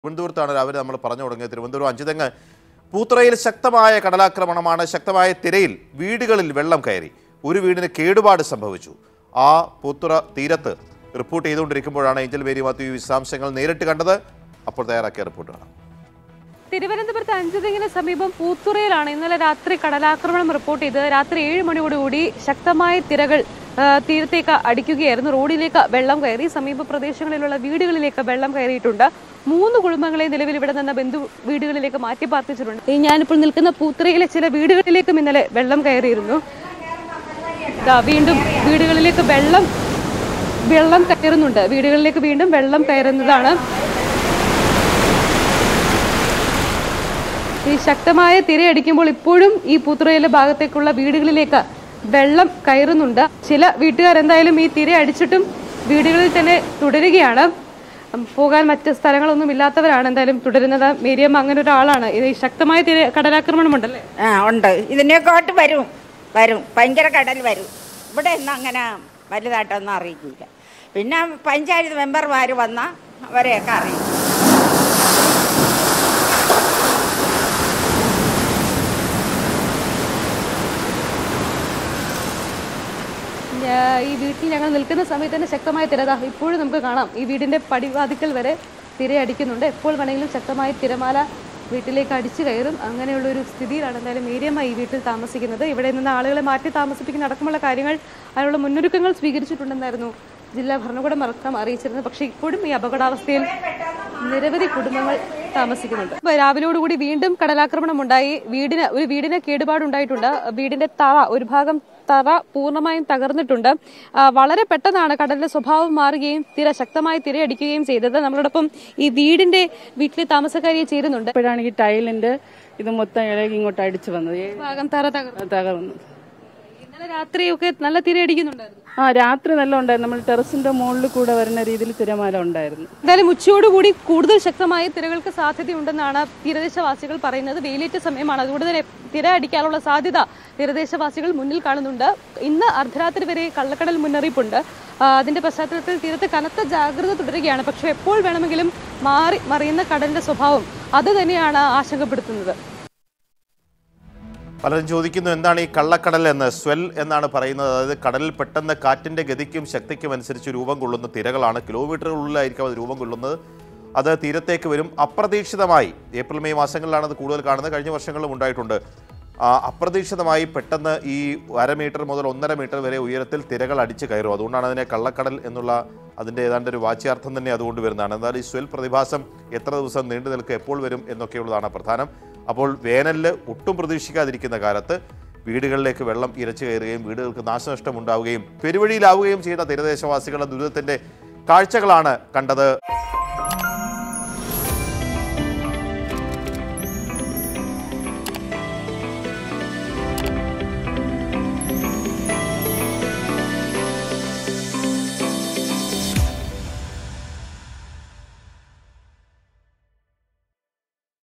തിരുവനന്തപുരത്താണ് രാവിലെ നമ്മൾ പറഞ്ഞു തുടങ്ങിയത് തിരുവനന്തപുരം അഞ്ചുതെങ്ങ് പൂത്തുറയിൽ ശക്തമായ കടലാക്രമണമാണ് ശക്തമായ തിരയിൽ വീടുകളിൽ വെള്ളം കയറി ഒരു വീടിന് കേടുപാട് സംഭവിച്ചു ആ പൂത്തുറ തീരത്ത് റിപ്പോർട്ട് ചെയ്തുകൊണ്ടിരിക്കുമ്പോഴാണ് ഏഞ്ചൽ മേരി മാത്യു ഈ വിശദാംശങ്ങൾ നേരിട്ട് കണ്ടത് അപ്പോൾ തയ്യാറാക്കിയ റിപ്പോർട്ട് കാണാം തിരുവനന്തപുരത്ത് അഞ്ചുതെങ്ങിന് സമീപം പൂത്തുറയിലാണ് ഇന്നലെ രാത്രി കടലാക്രമണം റിപ്പോർട്ട് ചെയ്തത് രാത്രി ഏഴ് മണിയോടുകൂടി ശക്തമായ തിരകൾ ആ, തീരത്തേക്ക് അടിക്കുകയായിരുന്നു റോഡിലേക്ക് വെള്ളം കയറി സമീപ പ്രദേശങ്ങളിലുള്ള വീടുകളിലേക്ക് വെള്ളം കയറിയിട്ടുണ്ട് മൂന്ന് കുടുംബങ്ങളെ നിലവിൽ ഇവിടെ നിന്ന് ബന്ധു വീടുകളിലേക്ക് മാറ്റി പാർപ്പിച്ചിട്ടുണ്ട് ഈ ഞാനിപ്പോൾ നിൽക്കുന്ന പൂത്തുറയിലെ ചില വീടുകളിലേക്കും ഇന്നലെ വെള്ളം കയറിയിരുന്നു ദാ വീണ്ടും വീടുകളിലേക്ക് വെള്ളം വെള്ളം കയറുന്നുണ്ട് വീടുകളിലേക്ക് വീണ്ടും വെള്ളം കയറുന്നതാണ് ഈ ശക്തമായ തിരയടിക്കുമ്പോൾ ഇപ്പോഴും ഈ പൂത്തുറയിലെ ഭാഗത്തേക്കുള്ള വീടുകളിലേക്ക് വെള്ളം കയറുന്നുണ്ട് ചില വീട്ടുകാർ എന്തായാലും ഈ തിര അടിച്ചിട്ടും വീടുകളിൽ തന്നെ തുടരുകയാണ് ഉം, പോകാൻ മറ്റ് സ്ഥലങ്ങളൊന്നും ഇല്ലാത്തവരാണ് എന്തായാലും തുടരുന്നത് മേരിയമ്മ അങ്ങനെ ഒരാളാണ് ഇത് ഈ ശക്തമായ തിര കടലാക്രമണം ഉണ്ടല്ലേ ആ ഉണ്ട് ഇതിനെക്കാട്ട് വരും വരും ഭയങ്കര കടൽ വരും ഇവിടെ ഒന്നും അങ്ങനെ വലുതായിട്ടൊന്നും അറിയിക്കില്ല പിന്നെ പഞ്ചായത്ത് മെമ്പർമാർ വന്നാൽ അവരെയൊക്കെ അറിയിക്കും ഞാ- ഈ വീട്ടിൽ ഞങ്ങൾ നിൽക്കുന്ന സമയത്ത് തന്നെ ശക്തമായ തിരത ഇപ്പോഴും നമുക്ക് കാണാം ഈ വീടിന്റെ പടിവാതിക്കൽ വരെ തിരയടിക്കുന്നുണ്ട് എപ്പോൾ വേണമെങ്കിലും ശക്തമായ തിരമാല വീട്ടിലേക്ക് അടിച്ചു കയറും അങ്ങനെയുള്ള ഒരു സ്ഥിതിയിലാണ് എന്തായാലും ഏരിയമ്മ ഈ വീട്ടിൽ താമസിക്കുന്നത് ഇവിടെ നിന്ന് ആളുകളെ മാറ്റി താമസിപ്പിക്കുന്ന അടക്കമുള്ള കാര്യങ്ങൾ അതിനുള്ള മുന്നൊരുക്കങ്ങൾ സ്വീകരിച്ചിട്ടുണ്ടെന്നായിരുന്നു ജില്ലാ ഭരണകൂടം അടക്കം അറിയിച്ചിരുന്നത് പക്ഷേ ഇപ്പോഴും ഈ അപകടാവസ്ഥയിൽ നിരവധി കുടുംബങ്ങൾ താമസിക്കുന്നുണ്ട് ഇപ്പൊ രാവിലോടുകൂടി വീണ്ടും കടലാക്രമണം ഉണ്ടായി വീടിന് ഒരു വീടിന് കേടുപാടുണ്ടായിട്ടുണ്ട് വീടിന്റെ തറ ഒരു ഭാഗം തറ പൂർണ്ണമായും തകർന്നിട്ടുണ്ട് ആ, വളരെ പെട്ടെന്നാണ് കടലിന്റെ സ്വഭാവം മാറുകയും തിര ശക്തമായി തിരയടിക്കുകയും ചെയ്തത് നമ്മളോടൊപ്പം ഈ വീടിന്റെ വീട്ടിലെ താമസക്കാരിയെ ചേരുന്നുണ്ട് ഇപ്പോഴാണ് ഈ ടൈലിന്റെ ഇത് മൊത്തം ഇളകി ഇങ്ങോട്ട് അടിച്ചു വന്നത് ഈ ഭാഗം തറ തകർന്നു തകർന്നു ഇന്നലെ രാത്രിയൊക്കെ നല്ല തിരയടിക്കുന്നുണ്ടായിരുന്നു ആ രാത്രി നല്ല ഉണ്ടായിരുന്നു നമ്മൾ ടെറസിന്റെ മുകളിൽ കൂടെ വരുന്ന രീതിയിൽ തിരമാല ഉണ്ടായിരുന്നു എന്തായാലും ഉച്ചയോടുകൂടി കൂടുതൽ ശക്തമായ തിരകൾക്ക് സാധ്യതയുണ്ടെന്നാണ് തീരദേശവാസികൾ പറയുന്നത് വെയിലേറ്റ സമയമാണ് അതുകൊണ്ട് തന്നെ തിര അടിക്കാനുള്ള സാധ്യത തീരദേശവാസികൾ മുന്നിൽ കാണുന്നുണ്ട് ഇന്ന് അർദ്ധരാത്രി വരെ കള്ളക്കടൽ മുന്നറിയിപ്പുണ്ട് ആ, അതിന്റെ പശ്ചാത്തലത്തിൽ തീരത്ത് കനത്ത ജാഗ്രത തുടരുകയാണ് പക്ഷേ എപ്പോൾ വേണമെങ്കിലും മാറി മറിയുന്ന കടലിന്റെ സ്വഭാവം അത് തന്നെയാണ് ആശങ്കപ്പെടുത്തുന്നത് പലരും ചോദിക്കുന്നു എന്താണ് ഈ കള്ളക്കടൽ എന്ന് സ്വെൽ എന്നാണ് പറയുന്നത് അതായത് കടലിൽ പെട്ടെന്ന് കാറ്റിന്റെ ഗതിക്കും ശക്തിക്കും അനുസരിച്ച് രൂപം കൊള്ളുന്ന തിരകളാണ് കിലോമീറ്ററുകളിലായിരിക്കും അത് രൂപം കൊള്ളുന്നത് അത് തീരത്തേക്ക് വരും അപ്രതീക്ഷിതമായി ഏപ്രിൽ മെയ് മാസങ്ങളിലാണ് അത് കൂടുതൽ കാണുന്നത് കഴിഞ്ഞ വർഷങ്ങളിലും ഉണ്ടായിട്ടുണ്ട് ആ, അപ്രതീക്ഷിതമായി പെട്ടെന്ന് ഈ അര മീറ്റർ മുതൽ ഒന്നര മീറ്റർ വരെ ഉയരത്തിൽ തിരകൾ അടിച്ച് കയറും അതുകൊണ്ടാണ് അതിനെ കള്ളക്കടൽ എന്നുള്ള അതിൻ്റെ ഏതാണ്ട് ഒരു വാച്യാർത്ഥം തന്നെ അതുകൊണ്ട് വരുന്നതാണ് എന്നാൽ ഈ സ്വെൽ പ്രതിഭാസം എത്ര ദിവസം നീണ്ടു നിൽക്കുക എപ്പോൾ വരും എന്നൊക്കെയുള്ളതാണ് പ്രധാനം അപ്പോൾ വേനലിൽ ഒട്ടും പ്രതീക്ഷിക്കാതിരിക്കുന്ന കാലത്ത് വീടുകളിലേക്ക് വെള്ളം ഇരച്ചു കയറുകയും വീടുകൾക്ക് നാശനഷ്ടം ഉണ്ടാവുകയും പെരുവഴിയിലാവുകയും ചെയ്യുന്ന തീരദേശവാസികളുടെ ദുരിതത്തിന്റെ കാഴ്ചകളാണ് കണ്ടത്